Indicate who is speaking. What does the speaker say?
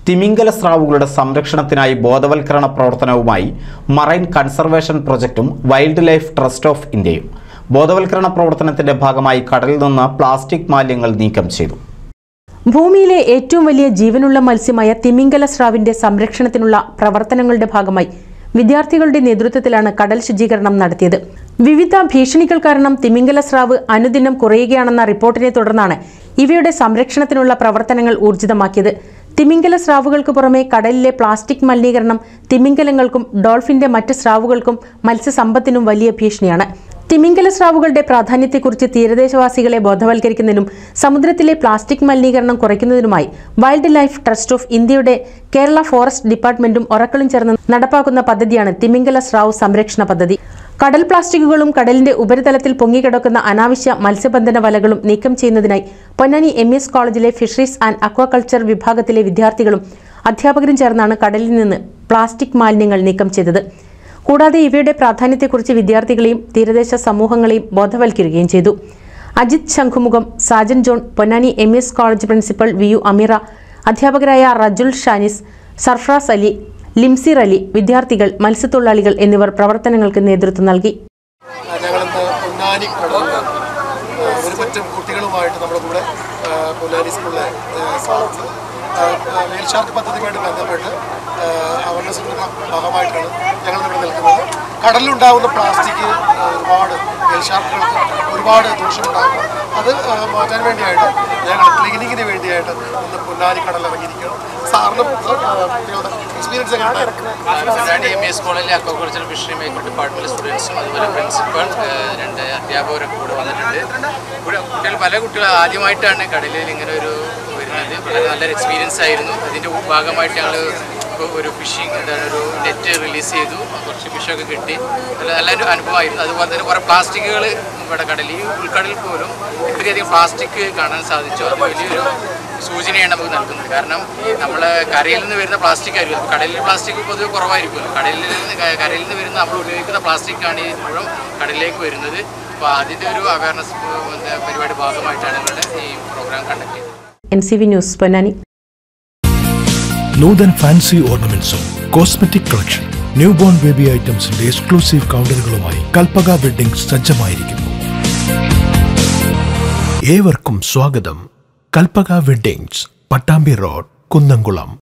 Speaker 1: തിമിംഗല സ്രാവുകളുടെ സംരക്ഷണത്തിനായി ബോധവൽക്കരണ പ്രവർത്തനവുമായി മറൈൻ കൺസർവേഷൻ പ്രൊജക്റ്റും വൈൽഡ് ലൈഫ് ട്രസ്റ്റ് ഓഫ് ഇന്ത്യയും ബോധവൽക്കരണ പ്രവർത്തനത്തിന്റെ ഭാഗമായി കടലിൽ നിന്ന് പ്ലാസ്റ്റിക് മാലിന്യങ്ങൾ നീക്കം ചെയ്തു
Speaker 2: ഭൂമിയിലെ ഏറ്റവും വലിയ ജീവനുള്ള മത്സ്യമായ തിമിംഗല സ്രാവിന്റെ സംരക്ഷണത്തിനുള്ള പ്രവർത്തനങ്ങളുടെ ഭാഗമായി വിദ്യാർത്ഥികളുടെ നേതൃത്വത്തിലാണ് കടൽ ശുചീകരണം നടത്തിയത് വിവിധ ഭീഷണികൾ കാരണം തിമിംഗല സ്രാവ് അനുദിനം കുറയുകയാണെന്ന റിപ്പോർട്ടിനെ തുടർന്നാണ് ഇവയുടെ സംരക്ഷണത്തിനുള്ള പ്രവർത്തനങ്ങൾ ഊർജിതമാക്കിയത് തിമിംഗല സ്രാവുകൾക്ക് പുറമെ കടലിലെ പ്ലാസ്റ്റിക് മലിനീകരണം തിമിംഗലങ്ങൾക്കും ഡോൾഫിന്റെ മറ്റ് സ്രാവുകൾക്കും മത്സ്യസമ്പത്തിനും വലിയ ഭീഷണിയാണ് തിമിംഗല സ്രാവുകളുടെ പ്രാധാന്യത്തെക്കുറിച്ച് തീരദേശവാസികളെ ബോധവൽക്കരിക്കുന്നതിനും സമുദ്രത്തിലെ പ്ലാസ്റ്റിക് മലിനീകരണം കുറയ്ക്കുന്നതിനുമായി വൈൽഡ് ലൈഫ് ട്രസ്റ്റ് ഓഫ് ഇന്ത്യയുടെ കേരള ഫോറസ്റ്റ് ഡിപ്പാർട്ട്മെന്റും ഒറക്കളും ചേർന്ന് നടപ്പാക്കുന്ന പദ്ധതിയാണ് തിമിംഗല സ്രാവ് സംരക്ഷണ പദ്ധതി കടൽ പ്ലാസ്റ്റിക്കുകളും കടലിന്റെ ഉപരിതലത്തിൽ പൊങ്ങിക്കിടക്കുന്ന അനാവശ്യ മത്സ്യബന്ധന വലകളും നീക്കം ചെയ്യുന്നതിനായി പൊന്നാനി എം എസ് കോളേജിലെ ഫിഷറീസ് ആൻഡ് അക്വാകൾച്ചർ വിഭാഗത്തിലെ വിദ്യാർത്ഥികളും അധ്യാപകരും ചേർന്നാണ് കടലിൽ നിന്ന് പ്ലാസ്റ്റിക് മാലിന്യങ്ങൾ നീക്കം ചെയ്തത് കൂടാതെ ഇവയുടെ പ്രാധാന്യത്തെക്കുറിച്ച് വിദ്യാർത്ഥികളെയും തീരദേശ സമൂഹങ്ങളെയും ബോധവൽക്കരിക്കുകയും ചെയ്തു Ajith Shankhumukham Sajan John Ponnani M S college principal V U Ameera അധ്യാപകരായ റജുൽ ഷാനിസ് സർഫ്രാസ് അലി ലിംസിർ അലി വിദ്യാർത്ഥികൾ മത്സ്യത്തൊഴിലാളികൾ എന്നിവർ പ്രവർത്തനങ്ങൾക്ക് നേതൃത്വം നൽകി
Speaker 3: ഞങ്ങളിന്ന് പൊന്നാനി കടലിൽ ഒരു പറ്റം കുട്ടികളുമായിട്ട് നമ്മുടെ കൂടെ ആ, പൊന്നാനി സ്കൂളിലെ സാറുണ്ട് വേൽഷാർക്ക് പദ്ധതിയുമായിട്ട് ബന്ധപ്പെട്ട് അവയർനെസിൻ്റെ ഭാഗമായിട്ടാണ് ഞങ്ങൾ ഇവിടെ നിൽക്കുന്നത് കടലിലുണ്ടാകുന്ന പ്ലാസ്റ്റിക് ആ, ഒരുപാട് വേൽഷാർക്കുകൾക്ക് ഒരുപാട് ദോഷമുണ്ടാകും അത് ആ, മാറ്റാൻ വേണ്ടിയായിട്ട് ഞങ്ങൾ ക്ലീനിങ്ങിന് വേണ്ടിയായിട്ട് ഇന്ന് പൊന്നാനി കടൽ ഇറങ്ങിയിരിക്കുകയാണ് സാറിനും എക്സ്പീരിയൻസ് എങ്ങനെ ഉണ്ടായിരുന്നു
Speaker 4: പൊന്നാനി എം എസ് കോളേജിലെ അക്വാകൾച്ചർ ഫിഷറി മേക്കർ ഡിപ്പാർട്ട്മെന്റ് സ്റ്റുഡൻസും അതുപോലെ പ്രിൻസിപ്പൽ ഏഹ് രണ്ട് അധ്യാപകരൊക്കെ കൂടെ വന്നിട്ടുണ്ട് ഇവിടെ കുട്ടികൾ പല കുട്ടികൾ ആദ്യമായിട്ടാണ് കടലിൽ ഇങ്ങനെ ഒരു വരുന്നത് വളരെ നല്ലൊരു എക്സ്പീരിയൻസ് ആയിരുന്നു അതിൻ്റെ ഭാഗമായിട്ട് ഞങ്ങൾ ഒരു ഫിഷിംഗ് എന്താണ് ഒരു നെറ്റ് റിലീസ് ചെയ്തു കുറച്ച് ഫിഷൊക്കെ കിട്ടി നല്ല നല്ലൊരു അനുഭവമായിരുന്നു അതുപോലെ തന്നെ കുറേ പ്ലാസ്റ്റിക്കുകൾ ഇവിടെ കടലിൽ ഈ ഉൾക്കടലിൽ പോലും ഇത്രയധികം പ്ലാസ്റ്റിക് കാണാൻ സാധിച്ചു അത് വലിയൊരു സൂചനയാണ് നമുക്ക് നൽകുന്നത് കാരണം നമ്മൾ കരയിൽ നിന്ന് വരുന്ന പ്ലാസ്റ്റിക് ആയിരിക്കും കടലിൽ പ്ലാസ്റ്റിക് പൊതുവെ കുറവായിരിക്കുമല്ലോ കടലിൽ നിന്ന് ക- കരയിൽ നിന്ന് വരുന്ന നമ്മൾ ഉപയോഗിക്കുന്ന പ്ലാസ്റ്റിക് ആണ് ഈ മുഴുവൻ കടലിലേക്ക് വരുന്നത് അപ്പോൾ അതിൻ്റെ ഒരു അവയർനെസ് പരിപാടി ഭാഗമായിട്ടാണ് ഇവിടെ ഈ പ്രോഗ്രാം കണ്ടക്ട് ചെയ്തത്
Speaker 2: N C V news Ponnani
Speaker 5: Nuthan fancy ഓർണമെന്റ്സും cosmetic collection newborn baby ഐറ്റംസിന്റെ എക്സ്ക്ലൂസീവ് കൗണ്ടറുകളുമായി കൽപ്പക വെഡിംഗ് സജ്ജമായിരിക്കുന്നു ഏവർക്കും സ്വാഗതം കൽപ്പക വെഡിങ്സ് പട്ടാമ്പി റോഡ് കുന്നംകുളം